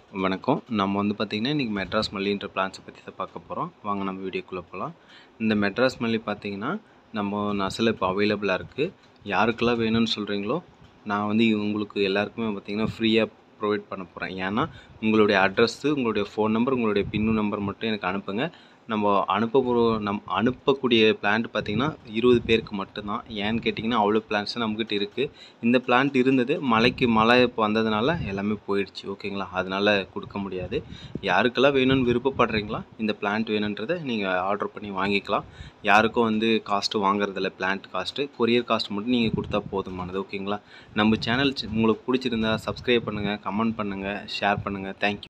வணக்கம் நம்ம வந்து பார்த்திங்கன்னா இன்றைக்கி மெட்ராஸ் மல்லின்ற பிளான்ஸை பற்றி தான் பார்க்க போகிறோம் வாங்க நம்ம வீடியோக்குள்ளே போகலாம் இந்த மெட்ராஸ் மல்லி பார்த்திங்கன்னா நம்ம நர்சரியில் இப்போ அவைலபிளாக இருக்குது யாருக்கெல்லாம் வேணும்னு சொல்கிறீங்களோ நான் வந்து உங்களுக்கு எல்லாருக்குமே பார்த்திங்கன்னா ஃப்ரீயாக ப்ரொவைட் பண்ண போகிறேன் ஏன்னா உங்களுடைய அட்ரஸ்ஸு உங்களுடைய ஃபோன் நம்பர் உங்களுடைய பின்னு நம்பர் மட்டும் எனக்கு அனுப்புங்க நம்ம அனுப்ப போகிற நம் அனுப்பக்கூடிய பிளான்ட் பார்த்திங்கன்னா இருபது பேருக்கு மட்டும்தான் ஏன்னு கேட்டிங்கன்னா அவ்வளோ பிளான்ஸ் நம்மக்கிட்ட இருக்குது இந்த பிளான்ட் இருந்தது மழைக்கு மழை இப்போ வந்ததுனால எல்லாமே போயிடுச்சு ஓகேங்களா அதனால் கொடுக்க முடியாது யாருக்கெல்லாம் வேணும்னு விருப்பப்படுறீங்களா இந்த பிளான்ட் வேணுன்றதை நீங்கள் ஆர்டர் பண்ணி வாங்கிக்கலாம் யாருக்கும் வந்து காஸ்ட்டு வாங்குறதில்ல பிளான்ட் காஸ்ட்டு கொரியர் காஸ்ட் மட்டும் நீங்கள் கொடுத்தா போதுமானது ஓகேங்களா நம்ம சேனல் உங்களுக்கு பிடிச்சிருந்தா சப்ஸ்கிரைப் பண்ணுங்கள் கமெண்ட் பண்ணுங்கள் ஷேர் பண்ணுங்கள் தேங்க்யூ